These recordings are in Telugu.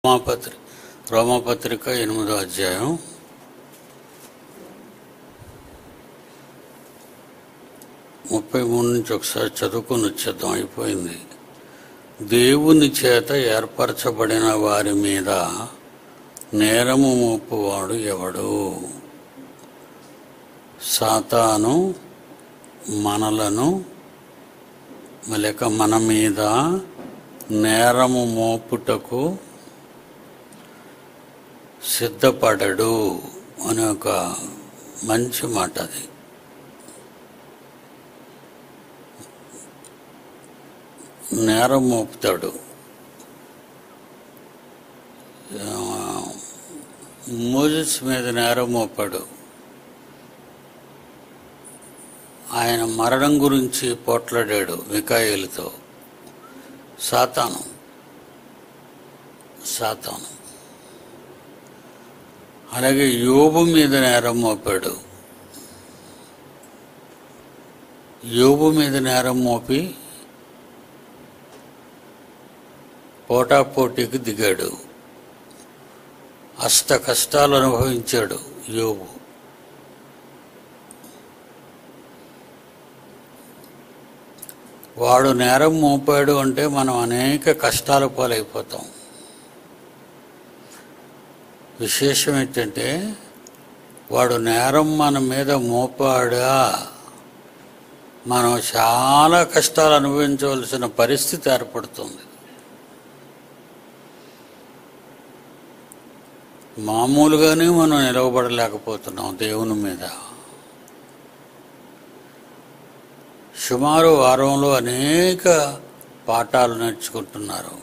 రోమాపత్రి రోమపత్రిక ఎనిమిదో అధ్యాయం ముప్పై మూడు నుంచి ఒకసారి చదువుకొని వచ్చేద్దాం అయిపోయింది దేవుని చేత ఏర్పరచబడిన వారి మీద నేరము మోపువాడు ఎవడు సాతాను మనలను లేక మన మీద నేరము మోపుటకు సిద్ధపడడు అనే ఒక మంచి మాట అది నేరం మోపుతాడు ఆ, మోజెస్ మీద నేరం మోపాడు ఆయన మరణం గురించి పోట్లాడాడు మికాయిలతో సాతాను సాతాను అలాగే యోబు మీద నేరం మోపాడు యోబు మీద నేరం మోపి పోటాపోటీకి దిగాడు అష్ట కష్టాలు అనుభవించాడు యోబు వాడు నేరం మోపాడు అంటే మనం అనేక కష్టాల పాలైపోతాం విశేషం ఏంటంటే వాడు నేరం మన మీద మోపాడా మనం చాలా కష్టాలు అనుభవించవలసిన పరిస్థితి ఏర్పడుతుంది మామూలుగానే మనం నిలవబడలేకపోతున్నాం దేవుని మీద సుమారు వారంలో అనేక పాఠాలు నేర్చుకుంటున్నారు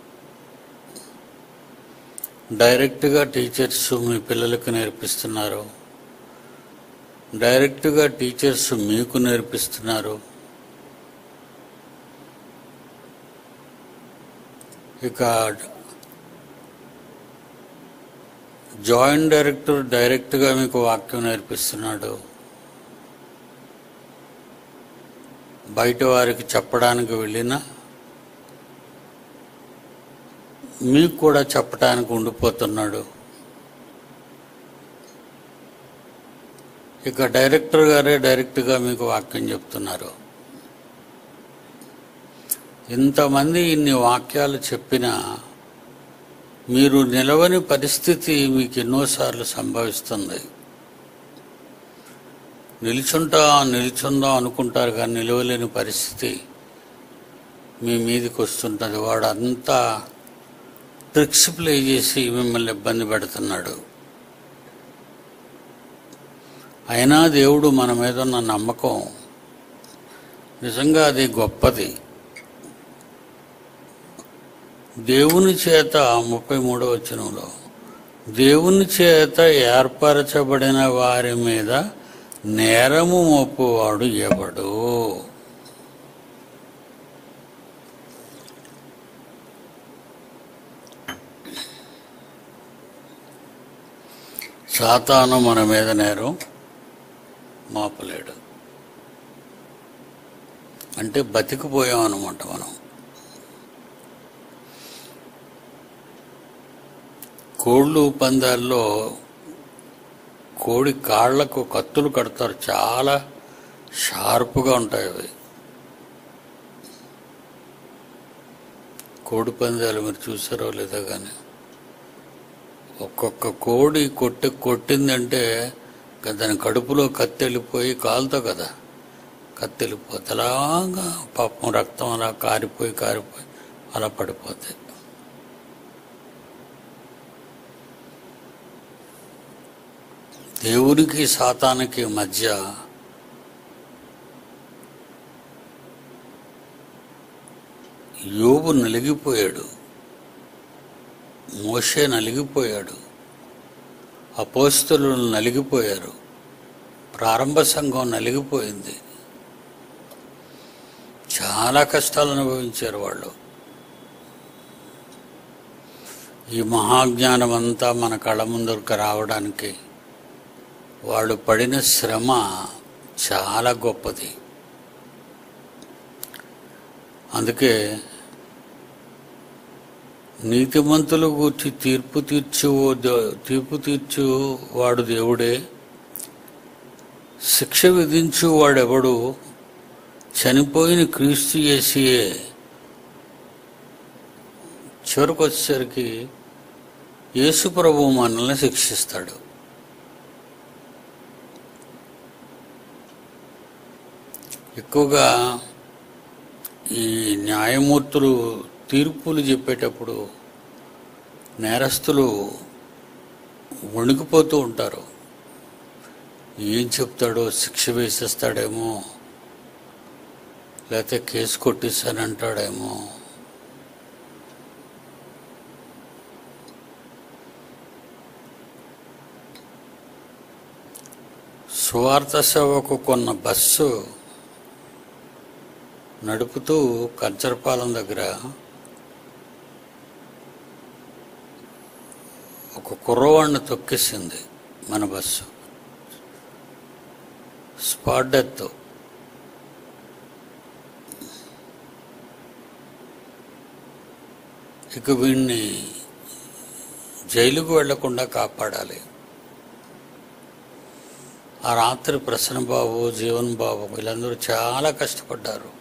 డైరెక్ట్గా టీచర్స్ మీ పిల్లలకు నేర్పిస్తున్నారు డైరెక్ట్గా టీచర్స్ మీకు నేర్పిస్తున్నారు ఇక జాయింట్ డైరెక్టర్ డైరెక్ట్గా మీకు వాక్యం నేర్పిస్తున్నాడు బయట వారికి చెప్పడానికి వెళ్ళినా మీకు కూడా చెప్పడానికి ఉండిపోతున్నాడు ఇక డైరెక్టర్ గారే డైరెక్ట్గా మీకు వాక్యం చెప్తున్నారు ఇంతమంది ఇన్ని వాక్యాలు చెప్పినా మీరు నిలవని పరిస్థితి మీకు ఎన్నోసార్లు సంభవిస్తుంది నిల్చుంటా నిల్చుందాం అనుకుంటారు కానీ నిలవలేని పరిస్థితి మీ మీదకి వస్తుంటుంది వాడు అంతా ట్రిక్స్ ప్లే చేసి మిమ్మల్ని ఇబ్బంది పెడుతున్నాడు అయినా దేవుడు మన మీద ఉన్న నమ్మకం నిజంగా అది గొప్పది దేవుని చేత ముప్పై మూడో వచనంలో దేవుని చేత ఏర్పరచబడిన వారి మీద నేరము మోపువాడు ఎవడు సాతాను మన మీద నేరం మోపలేడు అంటే బతికిపోయాం అనమాట మనం కోళ్ళు పందాల్లో కోడి కాళ్లకు కత్తులు కడతారు చాలా షార్ప్గా ఉంటాయి అవి కోడి పందాలు మీరు చూసారో లేదో కానీ ఒక్కొక్క కోడి కొట్టి కొట్టిందంటే ఇంకా దాని కడుపులో కత్తి వెళ్ళిపోయి కాలుతో కదా కత్తి వెళ్ళిపోతే అలాగా పాపం రక్తం అలా కారిపోయి కారిపోయి అలా పడిపోతాయి దేవునికి సాతానికి మధ్య యోబు నలిగిపోయాడు మోషే నలిగిపోయాడు అపోస్తులు నలిగిపోయారు ప్రారంభ సంఘం నలిగిపోయింది చాలా కష్టాలు అనుభవించారు వాళ్ళు ఈ మహాజ్ఞానం అంతా మన కళ్ళ ముందుకు రావడానికి వాళ్ళు పడిన శ్రమ చాలా గొప్పది అందుకే నీతిమంతుల గూర్చి తీర్పు తీర్చు తీర్పు తీర్చు వాడు దేవుడే శిక్ష విధించు వాడెవడు చనిపోయిన క్రీస్తు యేసియే చివరికి వచ్చేసరికి యేసు ప్రభు మనల్ని శిక్షిస్తాడు ఎక్కువగా ఈ న్యాయమూర్తులు తీర్పులు చెప్పేటప్పుడు నేరస్తులు వణికిపోతూ ఉంటారు ఏం చెప్తాడో శిక్ష వేసేస్తాడేమో లేకపోతే కేసు కొట్టిస్తానంటాడేమో సువార్త సేవకు కొన్న బస్సు నడుపుతూ కంచరపాలెం దగ్గర ఒక కుర్రవాడిని తొక్కేసింది మన బస్సు స్పాట్ డెత్ ఇక వీడిని జైలుకు వెళ్లకుండా కాపాడాలి ఆ రాత్రి ప్రసన్నబాబు జీవన్ బాబు వీళ్ళందరూ చాలా కష్టపడ్డారు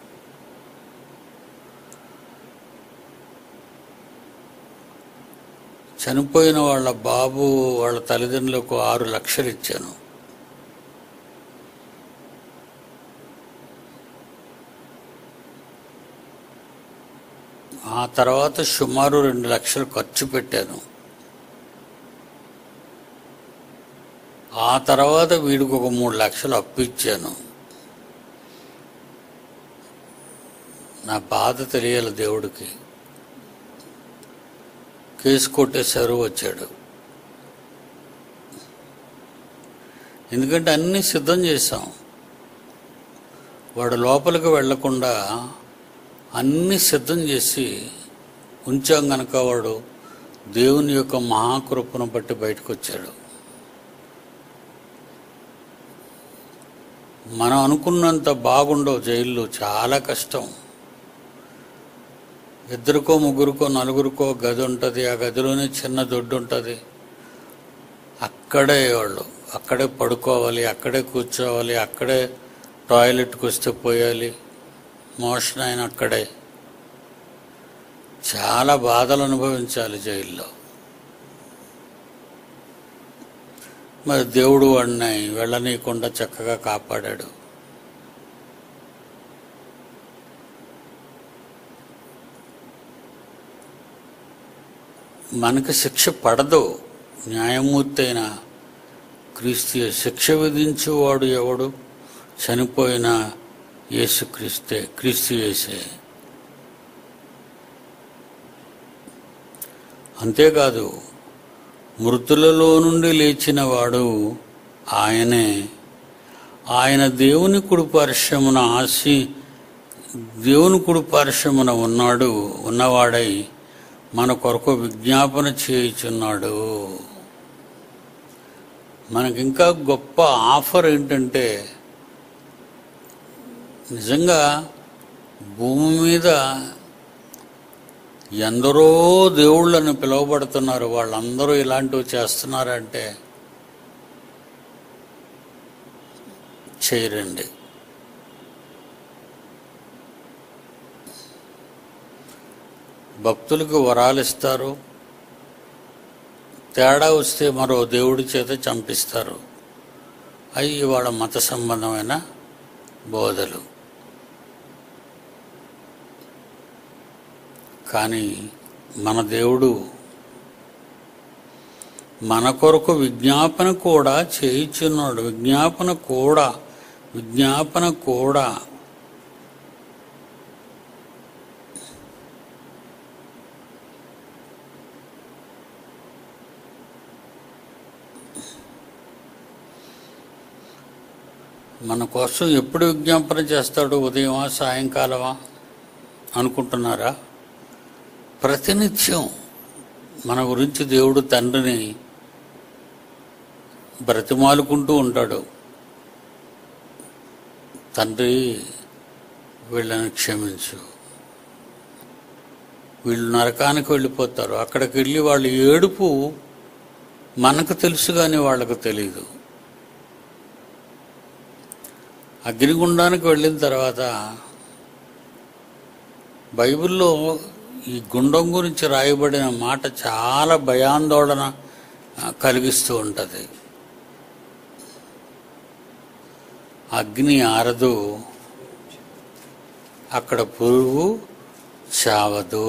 చనిపోయిన వాళ్ళ బాబు వాళ్ళ తల్లిదండ్రులకు ఆరు లక్షలు ఇచ్చాను ఆ తర్వాత సుమారు రెండు లక్షలు ఖర్చు పెట్టాను ఆ తర్వాత వీడికి ఒక మూడు లక్షలు అప్పు ఇచ్చాను నా బాధ తెలియాలి దేవుడికి కేసు కొట్టేశారు వచ్చాడు ఎందుకంటే అన్నీ సిద్ధం చేశాం వాడు లోపలికి వెళ్లకుండా అన్నీ సిద్ధం చేసి ఉంచాం గనక వాడు దేవుని యొక్క మహాకృపను బట్టి బయటకు వచ్చాడు మనం అనుకున్నంత బాగుండవు జైల్లో చాలా కష్టం ఇద్దరికో ముగ్గురికో నలుగురికో గది ఉంటుంది ఆ గదిలోనే చిన్న దొడ్డు ఉంటుంది అక్కడే వాళ్ళు అక్కడే పడుకోవాలి అక్కడే కూర్చోవాలి అక్కడే టాయిలెట్కి వస్తే పోయాలి మోషన్ అయిన అక్కడే చాలా బాధలు అనుభవించాలి జైల్లో మరి దేవుడు వాడిని వెళ్ళనీయకుండా చక్కగా కాపాడాడు మనకు శిక్ష పడదు న్యాయమూర్తి అయిన క్రీస్తు శిక్ష విధించేవాడు ఎవడు చనిపోయిన యేసు క్రీస్తే క్రీస్తు యేసే అంతేకాదు మృతులలో నుండి లేచిన వాడు ఆయనే ఆయన దేవుని కుడి పార్శ్వమున ఆశి దేవుని కుడి పార్శ్వమున ఉన్నాడు ఉన్నవాడై మన కొరకు విజ్ఞాపన చేయుచున్నాడు మనకింకా గొప్ప ఆఫర్ ఏంటంటే నిజంగా భూమి మీద ఎందరో దేవుళ్ళని పిలువబడుతున్నారు వాళ్ళందరూ ఇలాంటివి చేస్తున్నారంటే చేయరండి భక్తులకు వరాలు ఇస్తారు తేడా వస్తే మరో దేవుడి చేత చంపిస్తారు అవి వాళ్ళ మత సంబంధమైన బోధలు కానీ మన దేవుడు మన కొరకు విజ్ఞాపన కూడా చేయించున్నాడు విజ్ఞాపన కూడా విజ్ఞాపన కూడా మన కోసం ఎప్పుడు విజ్ఞాపన చేస్తాడు ఉదయమా సాయంకాలమా అనుకుంటున్నారా ప్రతినిత్యం మన గురించి దేవుడు తండ్రిని బ్రతిమాలుకుంటూ ఉంటాడు తండ్రి వీళ్ళని క్షమించు వీళ్ళు నరకానికి వెళ్ళిపోతారు అక్కడికి వెళ్ళి వాళ్ళు ఏడుపు మనకు తెలుసు కానీ వాళ్ళకు తెలియదు అగ్నిగుండానికి వెళ్ళిన తర్వాత బైబిల్లో ఈ గుండం గురించి రాయబడిన మాట చాలా భయాందోళన ఆ, కలిగిస్తూ ఉంటుంది అగ్ని ఆరదు అక్కడ పురుగు చావదు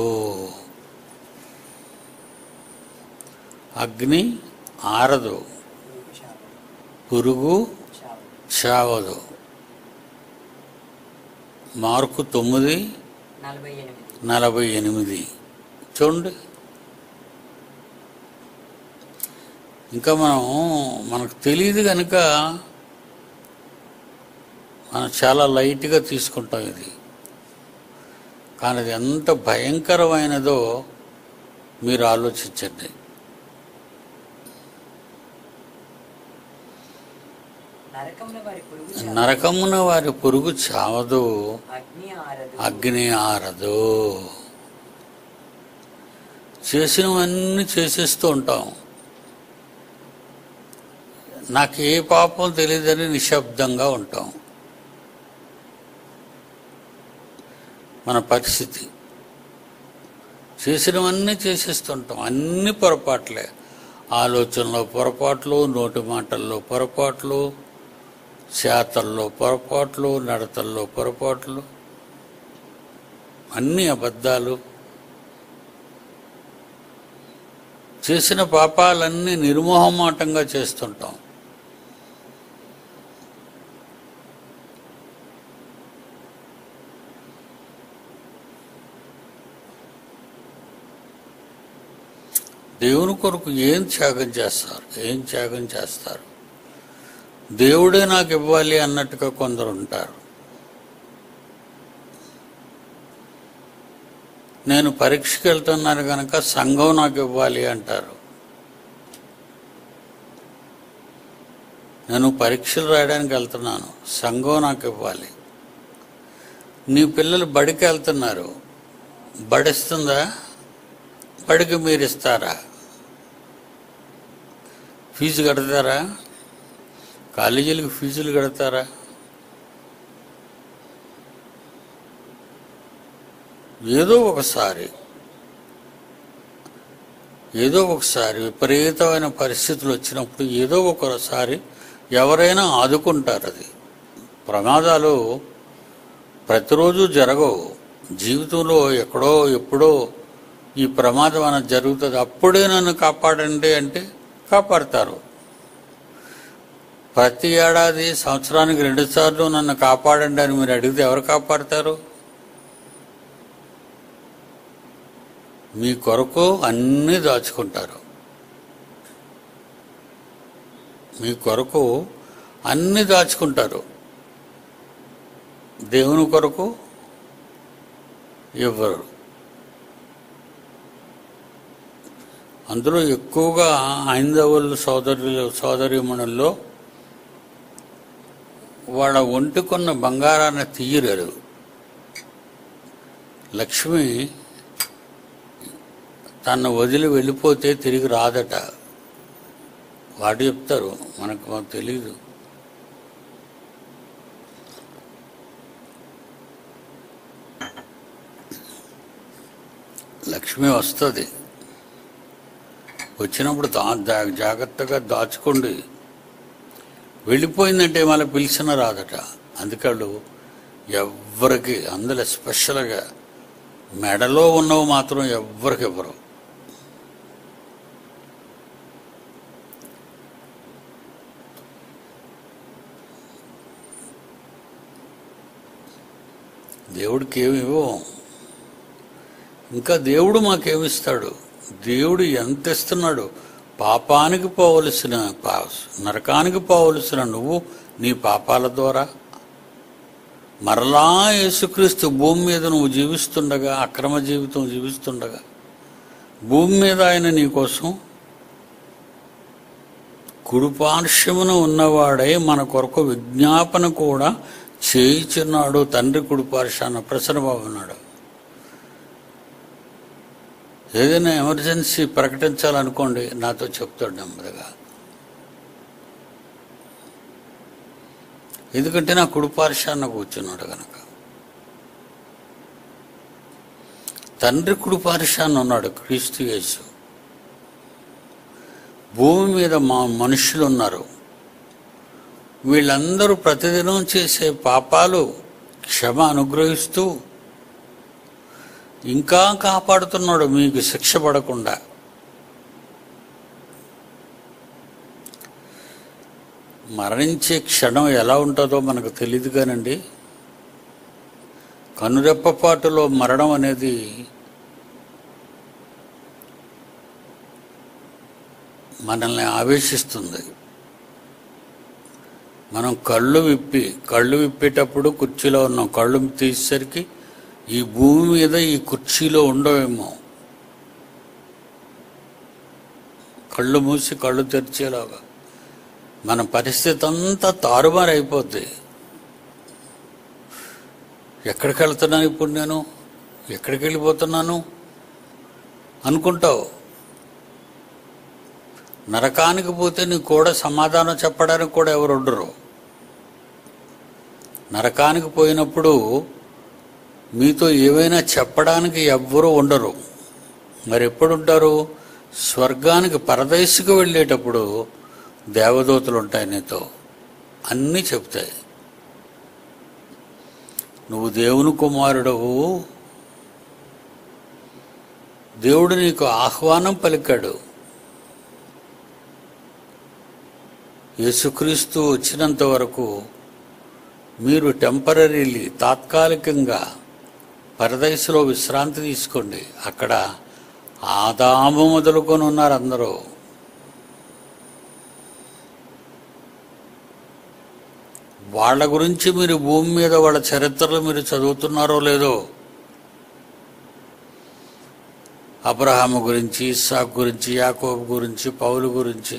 అగ్ని ఆరదు పురుగు చావదు మార్కు తొమ్మిది నలభై ఎనిమిది నలభై ఎనిమిది చూడండి ఇంకా మనం మనకు తెలియదు కనుక మనం చాలా లైట్గా తీసుకుంటాం ఇది కానీ అది ఎంత భయంకరమైనదో మీరు ఆలోచించండి నరకమున వారి పురుగు చావు. నరకమున వారి పురుగు చావదు అగ్ని ఆరదు అగ్ని ఆరదు చేసినవన్నీ చేసేస్తూ ఉంటాం నాకు ఏ పాపం తెలియదని నిశ్శబ్దంగా ఉంటాం మన పరిస్థితి చేసినవన్నీ చేసేస్తుంటాం అన్ని పొరపాట్లే ఆలోచనలో పొరపాట్లు నోటి మాటల్లో పొరపాట్లు చేతల్లో పొరపాట్లు నడతల్లో పొరపాట్లు అన్ని అబద్ధాలు చేసిన పాపాలన్నీ నిర్మోహమాటంగా చేస్తుంటాం దేవుని కొరకు ఏం త్యాగం చేస్తారు ఏం త్యాగం చేస్తారు దేవుడే నాకు ఇవ్వాలి అన్నట్టుగా కొందరు ఉంటారు నేను పరీక్షకి వెళ్తున్నాను కనుక సంఘం నాకు ఇవ్వాలి అంటారు నేను పరీక్షలు రాయడానికి వెళ్తున్నాను సంఘం నాకు ఇవ్వాలి నీ పిల్లలు బడికి వెళ్తున్నారు బడిస్తుందా బడికి మీరు ఇస్తారా ఫీజు కడతారా కాలేజీలకు ఫీజులు కడతారా ఏదో ఒకసారి ఏదో ఒకసారి విపరీతమైన పరిస్థితులు వచ్చినప్పుడు ఏదో ఒకసారి ఎవరైనా ఆదుకుంటారు అది ప్రమాదాలు ప్రతిరోజు జరగవు జీవితంలో ఎక్కడో ఎప్పుడో ఈ ప్రమాదం అనేది జరుగుతుంది అప్పుడే నన్ను కాపాడండి అంటే కాపాడతారు ప్రతి ఏడాది సంవత్సరానికి రెండుసార్లు నన్ను కాపాడండి అని మీరు అడిగితే ఎవరు కాపాడతారు మీ కొరకు అన్నీ దాచుకుంటారు మీ కొరకు అన్నీ దాచుకుంటారు దేవుని కొరకు ఇవ్వరు అందులో ఎక్కువగా హైందవులు సోదరులు సోదరిమణుల్లో వాళ్ళ ఒంటికున్న బంగారాన్ని తీయలేరు లక్ష్మి తను వదిలి వెళ్ళిపోతే తిరిగి రాదట వాడు చెప్తారు మనకు మాకు తెలీదు లక్ష్మి వస్తుంది వచ్చినప్పుడు దా దా- జాగ్రత్తగా దాచుకోండి వెళ్ళిపోయిందంటే మళ్ళీ పిలిచిన రాదట అందుకళ్ళు ఎవ్వరికి అందులో స్పెషల్గా మెడలో ఉన్నవి మాత్రం ఎవ్వరికి ఇవ్వరు దేవుడికి ఏమి ఇవ్వం ఇంకా దేవుడు మాకేమిస్తాడు దేవుడు ఎంత ఇస్తున్నాడు పాపానికి పోవలసిన పా నరకానికి పోవలసిన నువ్వు నీ పాపాల ద్వారా మరలా యేసుక్రీస్తు భూమి మీద నువ్వు జీవిస్తుండగా అక్రమ జీవితం జీవిస్తుండగా భూమి మీద ఆయన నీకోసం కుడిపార్శ్వమున ఉన్నవాడై మన కొరకు విజ్ఞాపన కూడా చేయిచున్నాడు తండ్రి కుడిపార్శ్వాన ప్రసన్నబాబు ఉన్నాడు ఏదైనా ఎమర్జెన్సీ ప్రకటించాలనుకోండి నాతో చెప్తాడు నెమ్మదిగా ఎందుకంటే నా కుడిపార్శాన్న కూర్చున్నాడు గనక తండ్రి కుడిపార్శాన్న ఉన్నాడు క్రీస్తు యేసు భూమి మీద మా మనుషులు ఉన్నారు వీళ్ళందరూ ప్రతిదినం చేసే పాపాలు క్షమ అనుగ్రహిస్తూ ఇంకా కాపాడుతున్నాడు మీకు శిక్ష పడకుండా మరణించే క్షణం ఎలా ఉంటుందో మనకు తెలియదు కానండి కనురెప్పపాటులో మరణం అనేది మనల్ని ఆవేశిస్తుంది మనం కళ్ళు విప్పి కళ్ళు విప్పేటప్పుడు కుర్చీలో ఉన్నాం కళ్ళు తీసేసరికి ఈ భూమి మీద ఈ కుర్చీలో ఉండవేమో కళ్ళు మూసి కళ్ళు తెరిచేలాగా మన పరిస్థితి అంతా తారుమారైపోద్ది ఎక్కడికి వెళ్తున్నాను ఇప్పుడు నేను ఎక్కడికి వెళ్ళిపోతున్నాను అనుకుంటావు నరకానికి పోతే నీకు కూడా సమాధానం చెప్పడానికి కూడా ఎవరు ఉండరు నరకానికి పోయినప్పుడు మీతో ఏవైనా చెప్పడానికి ఎవ్వరూ ఉండరు మరి ఎప్పుడు ఉంటారు స్వర్గానికి పరదేశికి వెళ్ళేటప్పుడు దేవదూతలు ఉంటాయి నీతో అన్నీ చెప్తాయి నువ్వు దేవుని కుమారుడవు దేవుడు నీకు ఆహ్వానం పలికాడు యేసుక్రీస్తు వచ్చినంత వరకు మీరు టెంపరీలీ తాత్కాలికంగా పరదయసులో విశ్రాంతి తీసుకోండి అక్కడ ఆదాము మొదలుకొని ఉన్నారు అందరూ వాళ్ళ గురించి మీరు భూమి మీద వాళ్ళ చరిత్రలు మీరు చదువుతున్నారో లేదో అబ్రహాము గురించి ఇస్సాక్ గురించి యాకోబు గురించి పౌలు గురించి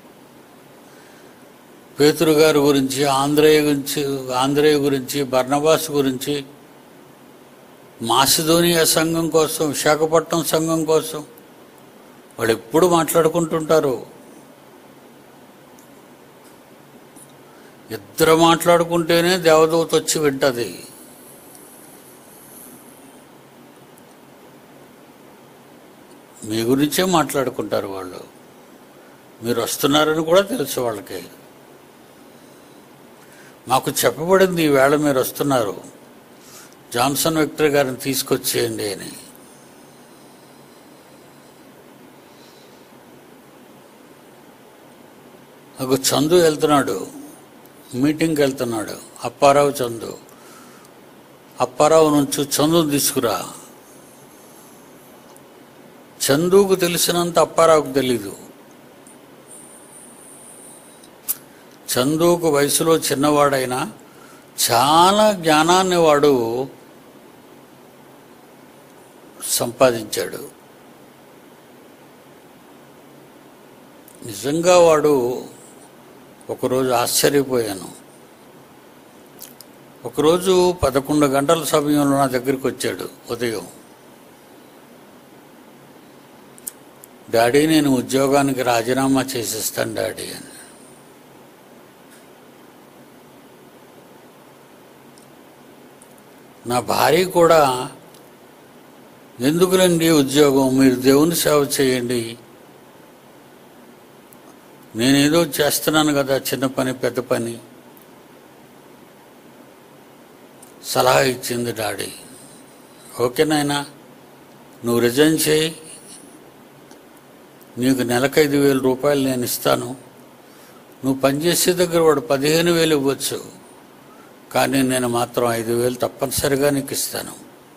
పేతురు గారి గురించి ఆంధ్రేయ గురించి ఆంధ్రేయ గురించి బర్నబాస్ గురించి మాసిధోనియా సంఘం కోసం విశాఖపట్నం సంఘం కోసం వాళ్ళు ఎప్పుడు మాట్లాడుకుంటుంటారు ఇద్దరు మాట్లాడుకుంటేనే దేవదూత వచ్చి వింటది మీ గురించే మాట్లాడుకుంటారు వాళ్ళు మీరు వస్తున్నారని కూడా తెలుసు వాళ్ళకి మాకు చెప్పబడింది ఈవేళ మీరు వస్తున్నారు జాన్సన్ విక్టర్ గారిని తీసుకొచ్చేయండి అని ఒక చందు వెళ్తున్నాడు మీటింగ్కి వెళ్తున్నాడు అప్పారావు చందు అప్పారావు నుంచి చందుని తీసుకురా చందుకు తెలిసినంత అప్పారావుకు తెలీదు చందుకు వయసులో చిన్నవాడైనా చాలా జ్ఞానాన్ని వాడు సంపాదించాడు నిజంగా వాడు ఒకరోజు ఆశ్చర్యపోయాను ఒకరోజు పదకొండు గంటల సమయంలో నా దగ్గరికి వచ్చాడు ఉదయం డాడీ నేను ఉద్యోగానికి రాజీనామా చేసేస్తాను డాడీ అని నా భార్య కూడా ఎందుకులండి ఉద్యోగం మీరు దేవుని సేవ చేయండి నేనేదో చేస్తున్నాను కదా చిన్న పని పెద్ద పని సలహా ఇచ్చింది డాడీ ఓకే నాయనా నువ్వు రిజైన్ చేయి నీకు నెలకు ఐదు వేల రూపాయలు నేను ఇస్తాను నువ్వు పనిచేసే దగ్గర వాడు పదిహేను వేలు ఇవ్వచ్చు కానీ నేను మాత్రం ఐదు వేలు తప్పనిసరిగా నీకు ఇస్తాను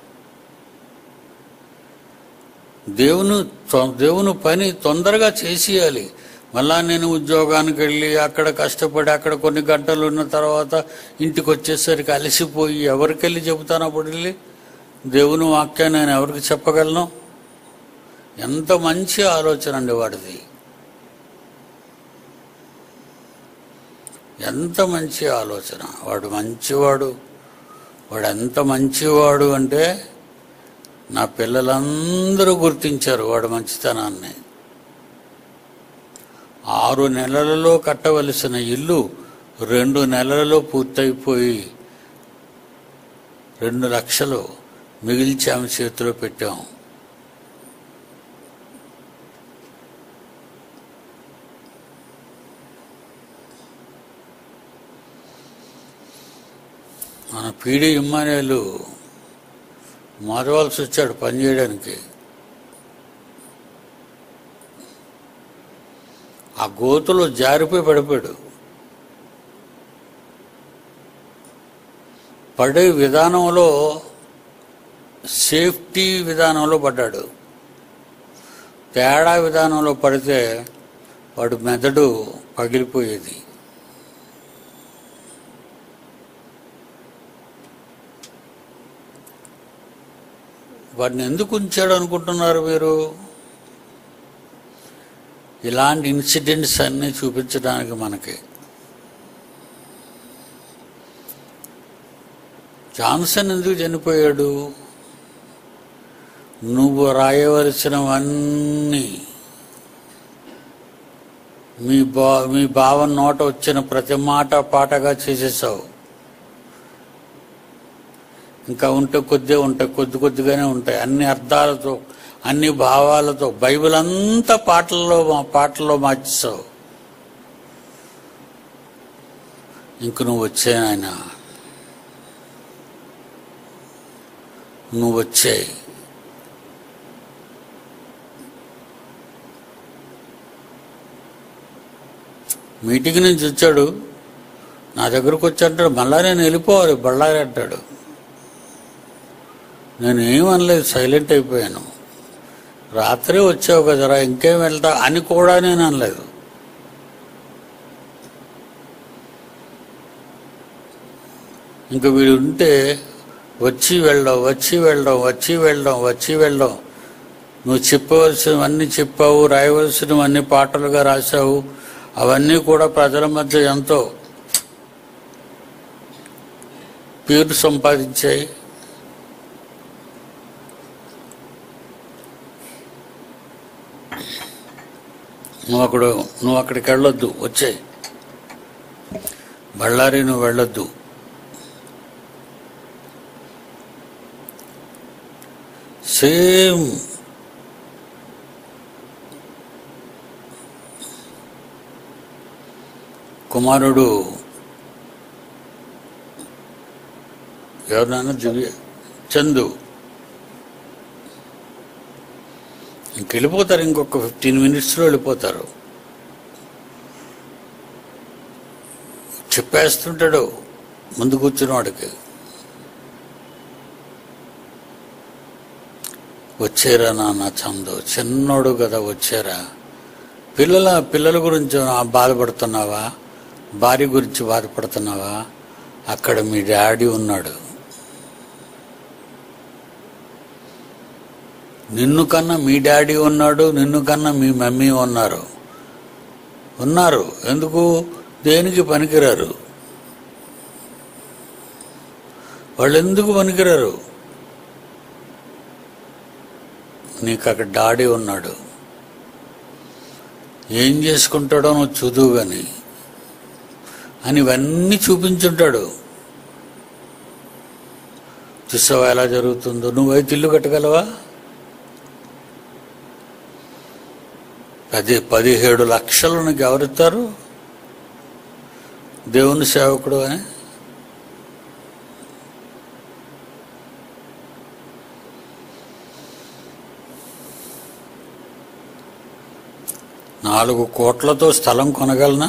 దేవుని తొ- దేవుని పని తొందరగా చేసేయాలి మళ్ళా నేను ఉద్యోగానికి వెళ్ళి అక్కడ కష్టపడి అక్కడ కొన్ని గంటలు ఉన్న తర్వాత ఇంటికి వచ్చేసరికి అలసిపోయి ఎవరికి వెళ్ళి చెబుతాను అప్పుడు వెళ్ళి దేవుని వాక్యాన్ని నేను ఎవరికి చెప్పగలను ఎంత మంచి ఆలోచన అండి వాడిది ఎంత మంచి ఆలోచన వాడు మంచివాడు వాడు ఎంత మంచివాడు అంటే నా పిల్లలందరూ గుర్తించారు వాడు మంచితనాన్ని ఆరు నెలలలో కట్టవలసిన ఇల్లు రెండు నెలలలో పూర్తయిపోయి రెండు లక్షలు మిగిల్చి ఆమె చేతిలో పెట్టాం మన పీడి ఇమ్మానేలు మారవలసి వచ్చాడు పని చేయడానికి ఆ గోతులో జారిపోయి పడిపోయాడు పడే విధానంలో సేఫ్టీ విధానంలో పడ్డాడు తేడా విధానంలో పడితే వాడు మెదడు పగిలిపోయేది వాడిని ఎందుకు ఉంచాడు అనుకుంటున్నారు మీరు ఇలాంటి ఇన్సిడెంట్స్ అన్నీ చూపించడానికి మనకి జాన్సన్ ఎందుకు చనిపోయాడు నువ్వు రాయవలసినవన్నీ మీ బా మీ భావ నోట వచ్చిన ప్రతి మాట పాటగా చేసేసావు ఇంకా ఉంటే కొద్దిగా ఉంటాయి కొద్ది కొద్దిగానే ఉంటాయి అన్ని అర్థాలతో అన్ని భావాలతో బైబిల్ అంతా పాటల్లో పాటల్లో మార్చేసావు ఇంక నువ్వు వచ్చే ఆయన నువ్వు వచ్చాయి మీటింగ్ నుంచి వచ్చాడు నా దగ్గరకు వచ్చి అంటాడు మళ్ళా నేను వెళ్ళిపోవాలి బళ్ళారి అంటాడు నేను ఏమనలేదు సైలెంట్ అయిపోయాను రాత్రి వచ్చావు కదరా ఇంకేం వెళ్తా అని కూడా నేను అనలేదు ఇంక వీడు ఉంటే వచ్చి వెళ్ళడం వచ్చి వెళ్ళడం వచ్చి వెళ్ళడం వచ్చి వెళ్ళడం నువ్వు చెప్పవలసినవన్నీ చెప్పావు రాయవలసినవన్నీ పాటలుగా రాశావు అవన్నీ కూడా ప్రజల మధ్య ఎంతో పేరు సంపాదించాయి నువ్వు అక్కడ నువ్వు అక్కడికి వెళ్ళొద్దు వచ్చాయి బళ్ళారి నువ్వు వెళ్ళొద్దు సేమ్ కుమారుడు ఎవరినైనా దివ్య చందు ఇంకెళ్ళిపోతారు ఇంకొక ఫిఫ్టీన్ మినిట్స్లో వెళ్ళిపోతారు చెప్పేస్తుంటాడు ముందు కూర్చున్న వాడికి వచ్చారా నాన్న చందు చిన్నోడు కదా వచ్చారా పిల్లల పిల్లల గురించి బాధపడుతున్నావా భార్య గురించి బాధపడుతున్నావా అక్కడ మీ డాడీ ఉన్నాడు నిన్ను కన్నా మీ డాడీ ఉన్నాడు నిన్ను కన్నా మీ మమ్మీ ఉన్నారు ఉన్నారు ఎందుకు దేనికి పనికిరారు వాళ్ళు ఎందుకు పనికిరారు నీకు అక్కడ డాడీ ఉన్నాడు ఏం చేసుకుంటాడో నువ్వు చదువు కానీ అని ఇవన్నీ చూపించుంటాడు చూసావా ఎలా జరుగుతుందో నువ్వైతే ఇల్లు కట్టగలవా పది పదిహేడు లక్షలు నీకు ఎవరిస్తారు దేవుని సేవకుడు అని నాలుగు కోట్లతో స్థలం కొనగలనా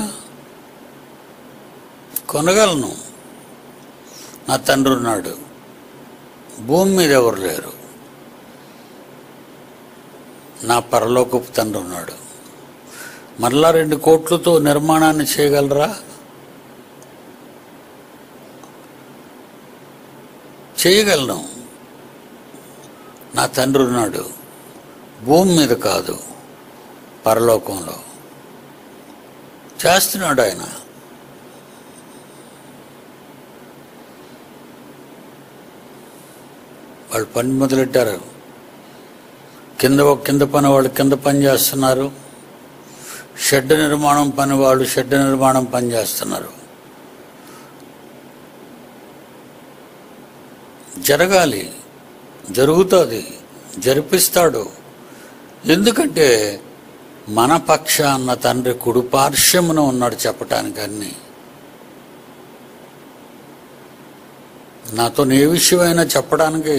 కొనగలను నా తండ్రి ఉన్నాడు భూమి మీద ఎవరు లేరు నా పరలోకపు తండ్రి ఉన్నాడు మరలా రెండు కోట్లతో నిర్మాణాన్ని చేయగలరా చేయగలను నా తండ్రి ఉన్నాడు భూమి మీద కాదు పరలోకంలో చేస్తున్నాడు ఆయన వాళ్ళు పని మొదలెట్టారు కింద కింద పని వాళ్ళు కింద పని చేస్తున్నారు షెడ్ నిర్మాణం పని వాళ్ళు షెడ్ నిర్మాణం పని చేస్తున్నారు జరగాలి జరుగుతుంది జరిపిస్తాడు ఎందుకంటే మన పక్ష అన్న తండ్రి కుడిపార్శ్వమున ఉన్నాడు చెప్పటానికి అన్ని నాతో ఏ విషయమైనా చెప్పడానికి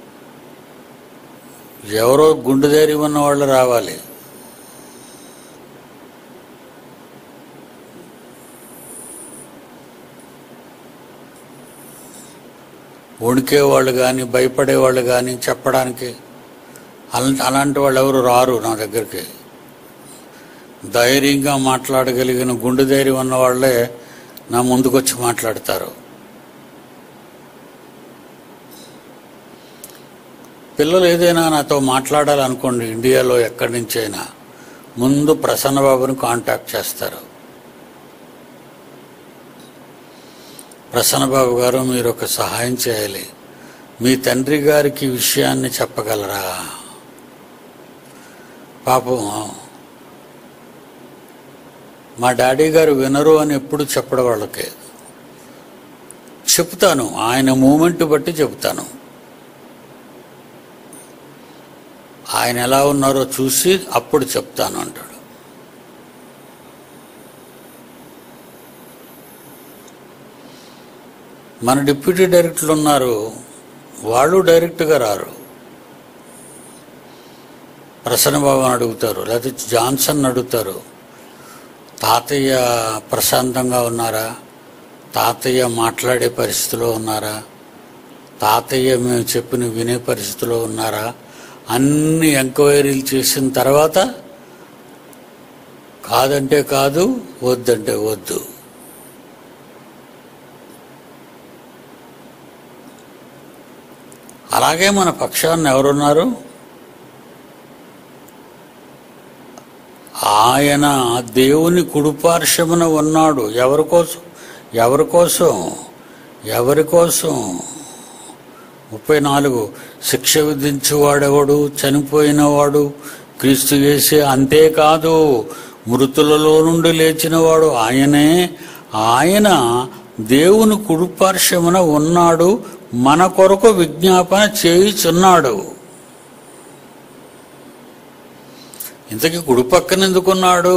ఎవరో గుండె ధైర్యం ఉన్న వాళ్ళు రావాలి వణికేవాళ్ళు కానీ భయపడేవాళ్ళు కానీ చెప్పడానికి అలా అలాంటి వాళ్ళు ఎవరు రారు నా దగ్గరికి ధైర్యంగా మాట్లాడగలిగిన గుండె ధైర్యం ఉన్న వాళ్ళే నా ముందుకొచ్చి మాట్లాడతారు పిల్లలు ఏదైనా నాతో మాట్లాడాలనుకోండి ఇండియాలో ఎక్కడి నుంచైనా ముందు ప్రసన్నబాబుని కాంటాక్ట్ చేస్తారు ప్రసన్నబాబు గారు మీరు ఒక సహాయం చేయాలి మీ తండ్రి గారికి ఈ విషయాన్ని చెప్పగలరా పాపం మా డాడీ గారు వినరు అని ఎప్పుడు చెప్పడం వాళ్ళకి చెప్తాను ఆయన మూమెంట్ బట్టి చెప్తాను ఆయన ఎలా ఉన్నారో చూసి అప్పుడు చెప్తాను అంటాడు మన డిప్యూటీ డైరెక్టర్లు ఉన్నారు వాళ్ళు డైరెక్ట్గా రారు ప్రసన్నబాబు అని అడుగుతారు లేకపోతే జాన్సన్ అడుగుతారు తాతయ్య ప్రశాంతంగా ఉన్నారా తాతయ్య మాట్లాడే పరిస్థితిలో ఉన్నారా తాతయ్య మేము చెప్పిన వినే పరిస్థితిలో ఉన్నారా అన్ని ఎంక్వైరీలు చేసిన తర్వాత కాదంటే కాదు వద్దంటే వద్దు అలాగే మన పక్షాన్ని ఎవరున్నారు ఆయన దేవుని కుడిపార్శ్వమున ఉన్నాడు ఎవరి కోసం ఎవరి కోసం ఎవరి కోసం ముప్పై నాలుగు శిక్ష విధించువాడెవడు చనిపోయినవాడు క్రీస్తు చేసే అంతేకాదు మృతులలో నుండి లేచినవాడు ఆయనే ఆయన దేవుని కుడిపార్శ్వమున ఉన్నాడు మన కొరకు విజ్ఞాపన చేయుచున్నాడు ఇంతకీ కుడి పక్కన ఎందుకున్నాడు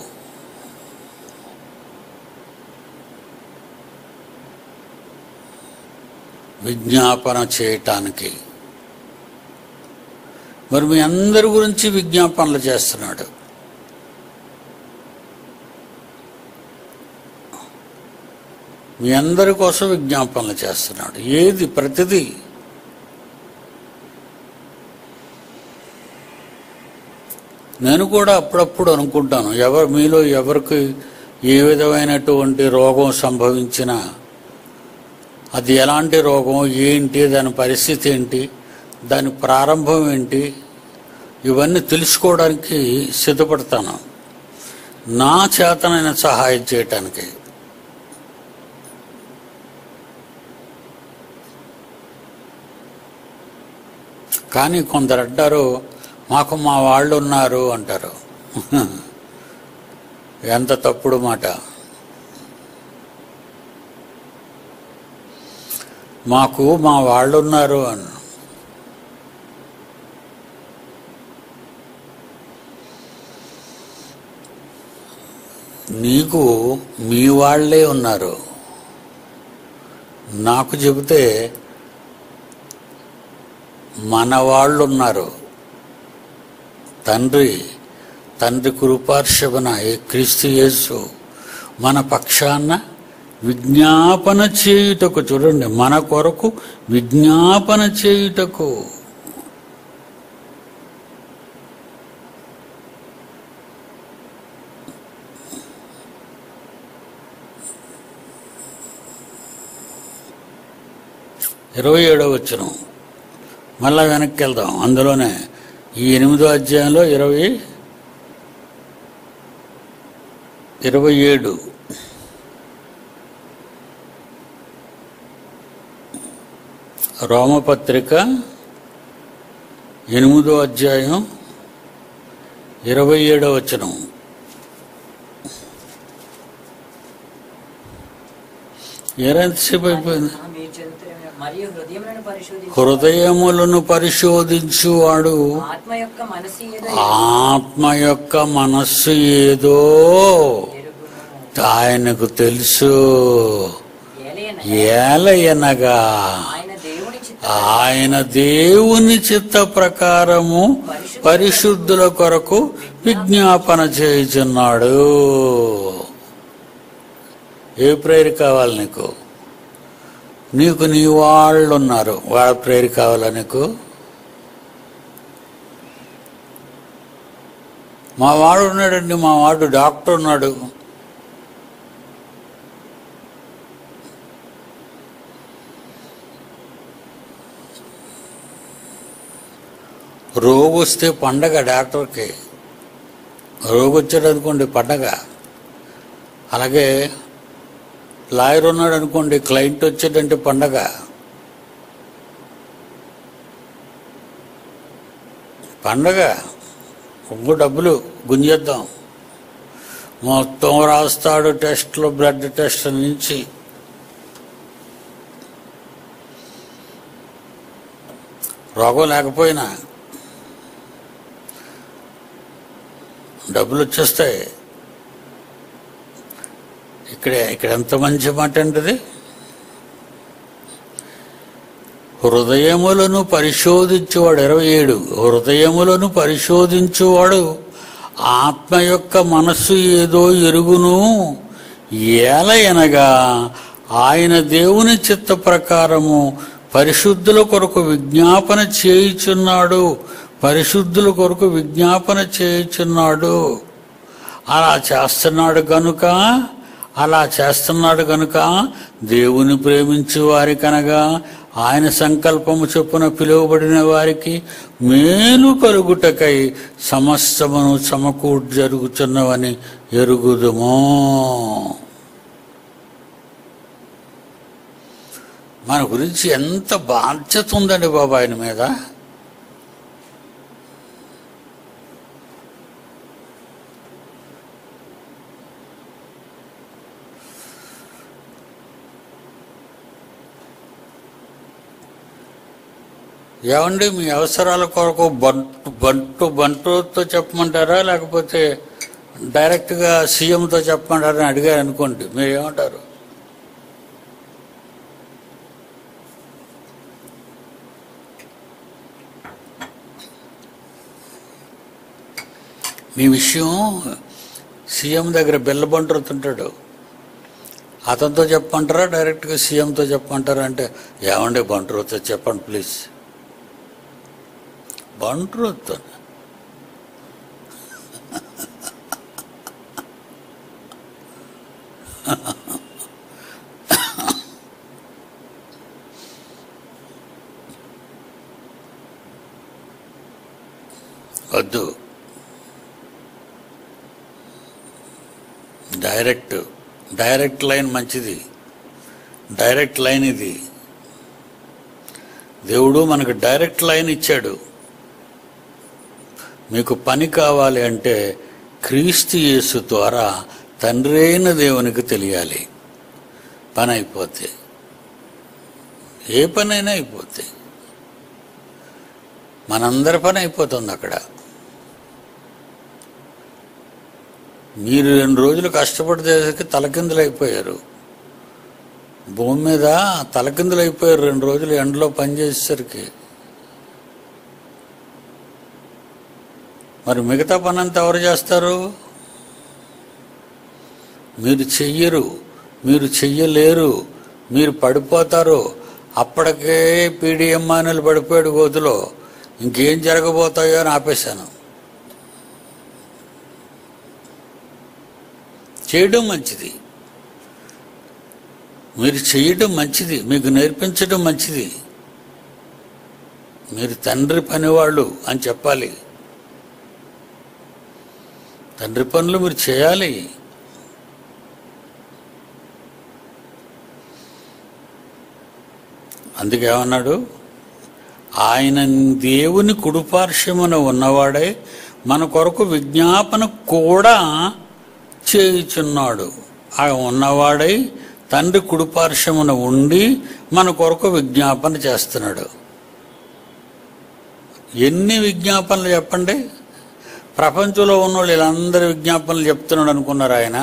విజ్ఞాపన చేయటానికి మరి మీ అందరి గురించి విజ్ఞాపనలు చేస్తున్నాడు మీ అందరి కోసం విజ్ఞాపనలు చేస్తున్నాడు ఏది ప్రతిదీ నేను కూడా అప్పుడప్పుడు అనుకుంటాను ఎవరు మీలో ఎవరికి ఏ విధమైనటువంటి రోగం సంభవించినా అది ఎలాంటి రోగం ఏంటి దాని పరిస్థితి ఏంటి దాని ప్రారంభం ఏంటి ఇవన్నీ తెలుసుకోవడానికి సిద్ధపడతాను నా చేతనైన సహాయం చేయటానికి కానీ కొందరు అంటారు మాకు మా వాళ్ళు ఉన్నారు అంటారు ఎంత తప్పుడు మాట మాకు మా వాళ్ళు ఉన్నారు అని నీకు మీ వాళ్ళే ఉన్నారు నాకు చెబితే మన వాళ్ళు ఉన్నారు తండ్రి తండ్రి కృపార్షభన ఏ క్రీస్తు యేసు మన పక్షాన విజ్ఞాపన చేయుటకు చూడండి మన కొరకు విజ్ఞాపన చేయుటకు ఇరవై ఏడో వచ్చిన మళ్ళా వెనక్కి వెళ్దాం అందులోనే ఈ ఎనిమిదో అధ్యాయంలో ఇరవై ఇరవై ఏడు రోమపత్రిక ఎనిమిదో అధ్యాయం ఇరవై ఏడవ వచనం ఎంతసేపు అయిపోయింది ఆ, మీరు చదువుతున్న మరియు హృదయములను పరిశోధించి హృదయములను పరిశోధించువాడు ఆత్మ యొక్క మనసు ఏదో ఆత్మ యొక్క మనస్సు ఏదో ఎరుగును ఆయనకు తెలుసు ఏలయన ఏలయనగా ఆయన దేవుని చిత్త ఆయన దేవుని చిత్త ప్రకారము పరిశుద్ధుల కొరకు విజ్ఞాపన చేయుచున్నాడు ఏ ప్రేరు కావాలి నీకు నీకు నీ వాళ్ళు ఉన్నారు వాళ్ళ ప్రేరు కావాలా నీకు మా వాడు ఉన్నాడండి మా వాడు డాక్టర్ ఉన్నాడు రోగు వస్తే పండగ డాక్టర్కి రోగు వచ్చాడు అనుకోండి పండగ అలాగే లాయర్ ఉన్నాడు అనుకోండి క్లయింట్ వచ్చాడంటే పండగ పండగ ఒక్క డబ్బులు గుంజేద్దాం మొత్తం రాస్తాడు టెస్ట్లు బ్లడ్ టెస్ట్ నుంచి రోగం లేకపోయినా డబ్బులు వచ్చేస్తాయి ఇక్కడే ఇక్కడ ఎంత మంచి మాట అంటది హృదయములను పరిశోధించువాడు ఇరవై ఏడు హృదయములను పరిశోధించువాడు ఆత్మ యొక్క మనస్సు ఏదో ఎరుగును ఏలయనగా ఆయన దేవుని చిత్త ప్రకారము పరిశుద్ధుల కొరకు విజ్ఞాపన చేయుచున్నాడు పరిశుద్ధుల కొరకు విజ్ఞాపన చేయుచున్నాడు అలా చేస్తున్నాడు కనుక అలా చేస్తున్నాడు కనుక దేవుని ప్రేమించు వారి కనగా ఆయన సంకల్పము చొప్పున పిలువబడిన వారికి మేలు కలుగుటకై సమస్తమును సమకూడ్ జరుగుతున్నవని ఎరుగుదుము మన గురించి ఎంత బాధ్యత ఉందండి బాబా ఆయన మీద ఏమండి మీ అవసరాల కొరకు బంటు బంటు బంటుతో చెప్పమంటారా లేకపోతే డైరెక్ట్గా సీఎంతో చెప్పమంటారా అని అడిగారు అనుకోండి మీరు ఏమంటారు మీ విషయం సీఎం దగ్గర బిల్ల బంటుతుంటాడు అతనితో చెప్పమంటారా డైరెక్ట్గా సీఎంతో చెప్పమంటారా అంటే ఏమండి బంటుతో చెప్పండి ప్లీజ్ బంటుతో వద్దు డైరెక్ట్ డైరెక్ట్ లైన్ మంచిది డైరెక్ట్ లైన్ ఇది దేవుడు మనకు డైరెక్ట్ లైన్ ఇచ్చాడు మీకు పని కావాలి అంటే క్రీస్తు యేసు ద్వారా తండ్రి అయిన దేవునికి తెలియాలి పని అయిపోతే ఏ పనైనా అయిపోతే మనందరి పని అయిపోతుంది అక్కడ మీరు రెండు రోజులు కష్టపడితే తలకిందులు అయిపోయారు భూమి మీద తలకిందులు అయిపోయారు రెండు రోజులు ఎండలో పనిచేసేసరికి మరి మిగతా పని అంతా ఎవరు చేస్తారు మీరు చెయ్యరు మీరు చెయ్యలేరు మీరు పడిపోతారు అప్పటికే పీడిఎంఆర్ఎల్ పడిపోయాడు గోతులో ఇంకేం జరగబోతాయో అని ఆపేశాను చేయడం మంచిది మీరు చేయడం మంచిది మీకు నేర్పించడం మంచిది మీరు తండ్రి పనివాళ్ళు అని చెప్పాలి తండ్రి పనులు మీరు చేయాలి అందుకేమన్నాడు ఆయన దేవుని కుడుపార్శ్వమున ఉన్నవాడే మన కొరకు విజ్ఞాపన కూడా చేయుచున్నాడు ఆ ఉన్నవాడై తండ్రి కుడిపార్శ్వమున ఉండి మన కొరకు విజ్ఞాపన చేస్తున్నాడు ఎన్ని విజ్ఞాపనలు చెప్పండి ప్రపంచంలో ఉన్న వాళ్ళు వీళ్ళందరి విజ్ఞాపనలు చెప్తున్నాడు అనుకున్నారు ఆయన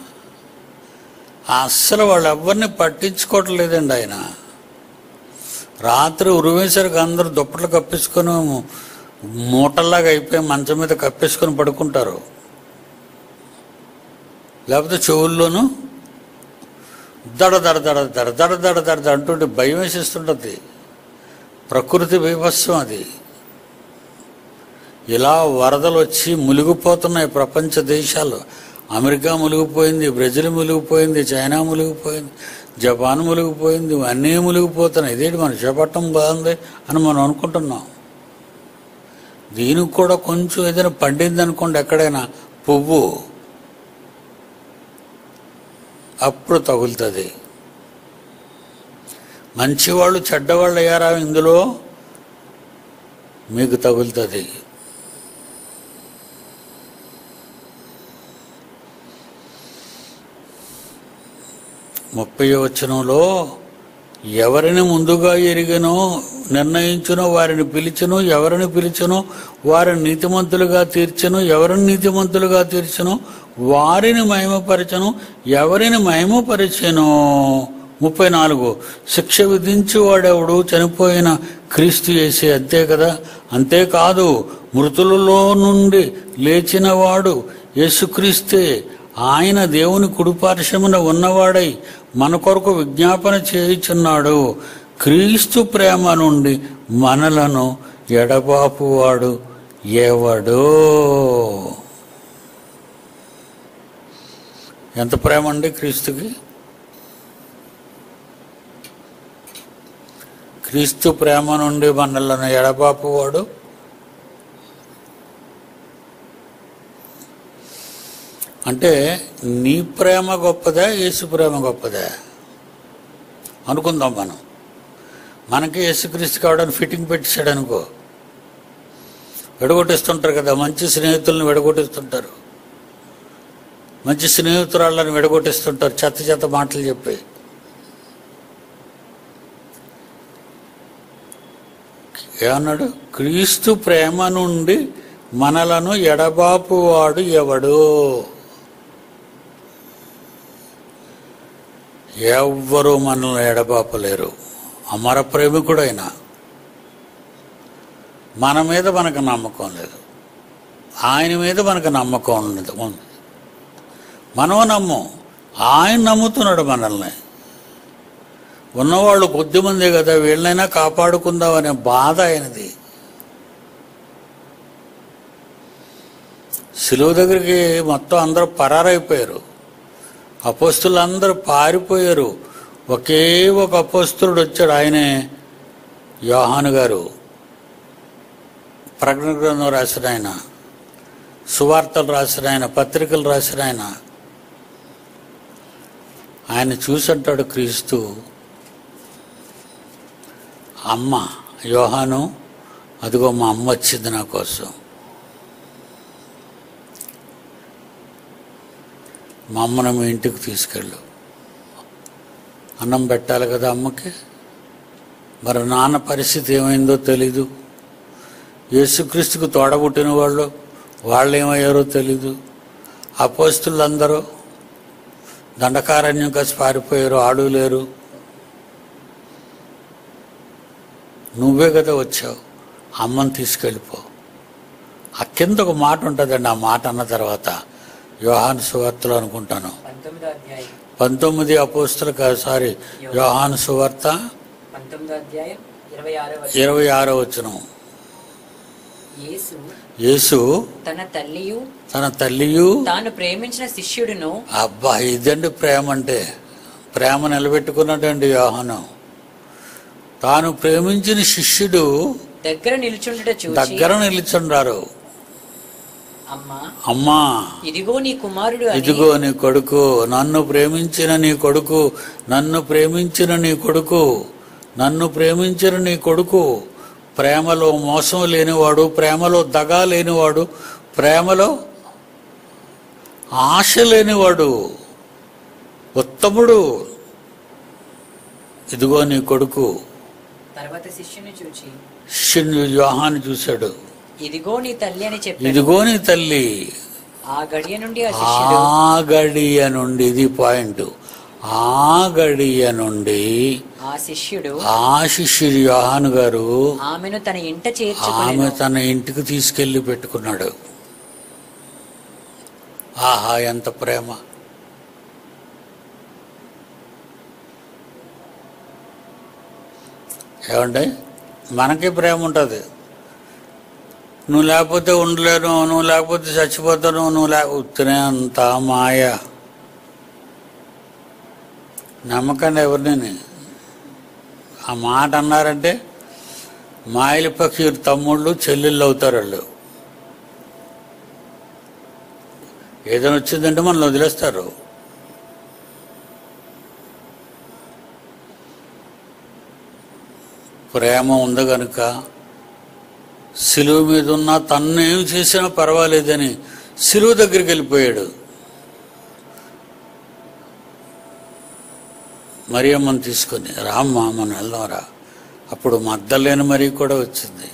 అస్సలు వాళ్ళు ఎవరిని పట్టించుకోవట్లేదండి ఆయన రాత్రి ఉరివేసరికి అందరూ దుప్పట్లు కప్పేసుకొని మూటల్లాగా అయిపోయి మంచం మీద కప్పేసుకొని పడుకుంటారు లేకపోతే చెవుల్లోనూ దడ దడ దడ దడ దడ దడ దడ దడ అంటుంటే భయం వేసేస్తుంటుంది ప్రకృతి బీభత్సం అది ఇలా వరదలు వచ్చి మునిగిపోతున్నాయి ప్రపంచ దేశాలు అమెరికా మునిగిపోయింది బ్రెజిల్ మునిగిపోయింది చైనా మునిగిపోయింది జపాన్ మునిగిపోయింది అన్నీ మునిగిపోతున్నాయి ఇదేంటి మన చేపట్టం బాగుంది అని మనం అనుకుంటున్నాం దీనికి కూడా కొంచెం ఏదైనా పండింది అనుకోండి ఎక్కడైనా పువ్వు అప్పుడు తగులుతుంది మంచివాళ్ళు చెడ్డవాళ్ళు అయ్యారా ఇందులో మీకు తగులుతుంది ముప్పై వచనంలో ఎవరిని ముందుగా ఎరిగనో నిర్ణయించునో వారిని పిలిచును ఎవరిని పిలిచునో వారిని నీతిమంతులుగా తీర్చును ఎవరిని నీతిమంతులుగా తీర్చును వారిని మహిమపరచను ఎవరిని మహిమపరచను ముప్పై నాలుగు శిక్ష విధించేవాడెవడు చనిపోయిన క్రీస్తు చేసే అంతే కదా అంతేకాదు మృతులలో నుండి లేచినవాడు యేసుక్రీస్తే ఆయన దేవుని కుడిపార్శ్వమున ఉన్నవాడై మన కొరకు విజ్ఞాపన చేయుచున్నాడు క్రీస్తు ప్రేమ నుండి మనలను ఎడబాపువాడు ఎవడో ఎంత ప్రేమ అండి క్రీస్తుకి క్రీస్తు ప్రేమ నుండి మనలను ఎడబాపువాడు అంటే నీ ప్రేమ గొప్పదా యేసు ప్రేమ గొప్పదా అనుకుందాం మనం మనకి యేసుక్రీస్తు కావడానికి ఫిట్టింగ్ పెట్టేశాడు అనుకో విడగొట్టిస్తుంటారు కదా మంచి స్నేహితులను విడగొట్టిస్తుంటారు మంచి స్నేహితురాళ్ళని విడగొట్టిస్తుంటారు చెత్త చెత్త మాటలు చెప్పి ఏమన్నాడు క్రీస్తు ప్రేమ నుండి మనలను ఎడబాపువాడు ఎవడు ఎవ్వరూ మనల్ని ఎడబాపలేరు అమర ప్రేమికుడైన మన మీద మనకు నమ్మకం లేదు ఆయన మీద మనకు నమ్మకం ఉన్నది ఉంది మనం నమ్మం ఆయన నమ్ముతున్నాడు మనల్ని ఉన్నవాళ్ళు కొద్దిమందే కదా వీళ్ళనైనా కాపాడుకుందాం అనే బాధ ఆయనది సిలువ దగ్గరికి మొత్తం అందరూ పరారైపోయారు అపోస్తులు అందరూ పారిపోయారు ఒకే ఒక అపోస్తులుడు వచ్చాడు ఆయనే యోహాను గారు ప్రకటన గ్రంథం రాసిన ఆయన సువార్తలు రాసిన ఆయన పత్రికలు రాసిన ఆయన ఆయన చూసంటాడు క్రీస్తు అమ్మ యోహాను అదిగో మా అమ్మ వచ్చింది నా కోసం మా అమ్మను మీ ఇంటికి తీసుకెళ్ళు అన్నం పెట్టాలి కదా అమ్మకి మరి నాన్న పరిస్థితి ఏమైందో తెలీదు యేసుక్రీస్తుకు తోడబుట్టిన వాళ్ళు వాళ్ళు ఏమయ్యారో తెలీదు అపోస్తులందరూ దండకారణ్యం కలిసి పారిపోయారు ఆడు లేరు నువ్వే కదా వచ్చావు అమ్మని తీసుకెళ్ళిపో ఆ కింద ఒక మాట ఉంటుందండి ఆ మాట అన్న తర్వాత యోహాను సువార్తలో అనుకుంటాను పంతొమ్మిదో అధ్యాయం పంతొమ్మిది అపోస్తులు కాదు సారీ యోహాను సువార్త పంతొమ్మిదో అధ్యాయం ఇరవై ఆరో ఇరవై ఆరో వచనం యేసు యేసు తన తల్లియు తన తల్లియు తాను ప్రేమించిన శిష్యుడును అబ్బా ఇదండి ప్రేమ అంటే ప్రేమ నిలబెట్టుకున్నాడండి యోహాను తాను ప్రేమించిన శిష్యుడు దగ్గర నిల్చుండట చూసి దగ్గర నిలుచుండారు అమ్మా అమ్మా ఇదిగో నీ కుమారుడు అని ఇదిగో నీ కొడుకు నన్ను ప్రేమించిన నీ కొడుకు నన్ను ప్రేమించిన నీ కొడుకు నన్ను ప్రేమించిన నీ కొడుకు ప్రేమలో మోసం లేనివాడు ప్రేమలో దగా లేనివాడు ప్రేమలో ఆశ లేనివాడు ఉత్తముడు ఇదిగో నీ కొడుకు తర్వాత శిష్యుని చూచి శిష్యుని యోహాన్ని చూశాడు ఇదిగో నీ తల్లి అని చెప్పాడు ఇదిగో నీ తల్లి ఆ గడియ నుండి ఆ శిష్యుడు ఆ గడియ నుండి ఇది పాయింట్ ఆ గడియ నుండి ఆ శిష్యుడు ఆ శిష్యుడు యోహాను గారు ఆమెను తన ఇంట ఆమె చేర్చుకుని తన ఇంటికి తీసుకెళ్లి పెట్టుకున్నాడు ఆహా ఎంత ప్రేమ ఏమండి మనకి ప్రేమ ఉంటుంది నువ్వు లేకపోతే ఉండలేను నువ్వు లేకపోతే చచ్చిపోతాను నువ్వు లే ఉత్తనే అంత మాయ నమ్మకండి ఎవరిని ఆ మాట అన్నారంటే మాయల పక్షి తమ్ముళ్ళు చెల్లెళ్ళు అవుతారు వాళ్ళు ఏదైనా వచ్చిందంటే మనల్ని వదిలేస్తారు ప్రేమ ఉంది కనుక సిలువ మీద ఉన్న తన్ను ఏం చేసినా పర్వాలేదని సిలువ దగ్గరికి వెళ్ళిపోయాడు మరియమ్మని తీసుకొని రామ్మ మనం వెళ్దాం రా అప్పుడు మద్దలేని మరి కూడా వచ్చింది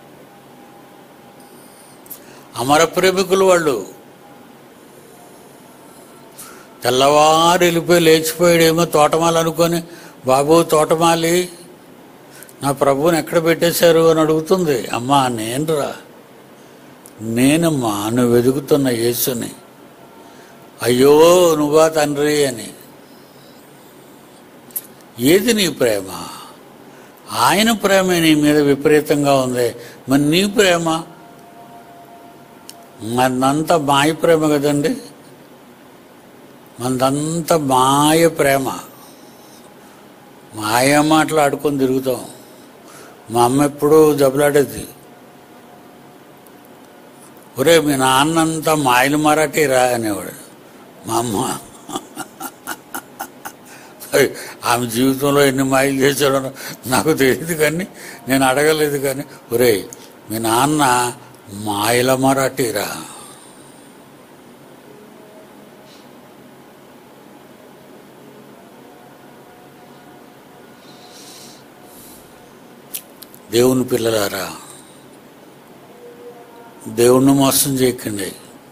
అమర ప్రేమికులు వాళ్ళు తెల్లవారు వెళ్ళిపోయి లేచిపోయాడేమో తోటమాలి అనుకొని బాబు తోటమాలి నా ప్రభువుని ఎక్కడ పెట్టేశారు అని అడుగుతుంది అమ్మా నేనురా నేనమ్మా నువ్వు వెతుకుతున్న యేసుని అయ్యో నువ్వా తండ్రి అని ఏది నీ ప్రేమ ఆయన ప్రేమ నీ మీద విపరీతంగా ఉంది మరి నీ ప్రేమ మనంతా మాయ ప్రేమ కదండి మనదంతా మాయ ప్రేమ మాయ మాటలు ఆడుకొని తిరుగుతాం మా అమ్మ ఎప్పుడూ జబలాడేది ఒరే మీ నాన్నంతా మాయలు మరాఠీ రా అనేవాడు మా అమ్మ అయ్, ఆమె జీవితంలో ఎన్ని మాయలు చేశాడో నాకు తెలియదు కానీ నేను అడగలేదు కానీ ఒరే మీ నాన్న మాయల మరాఠీరా దేవుని పిల్లలారా దేవుణ్ణి మోసం చేయకండి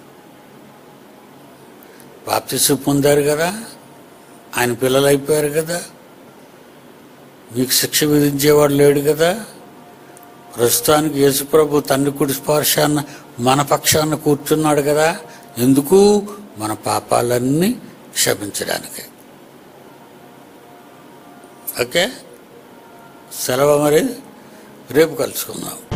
బాప్తిసు పొందారు కదా ఆయన పిల్లలు అయిపోయారు కదా మీకు శిక్ష విధించేవాడు లేడు కదా ప్రస్తుతానికి యేసుప్రభు తండ్రి కుడి స్పర్శాన్న మన పక్షాన కూర్చున్నాడు కదా ఎందుకు మన పాపాలన్నీ క్షమించడానికి ఓకే సెలవు మరి రేపు కలుసుకుందాం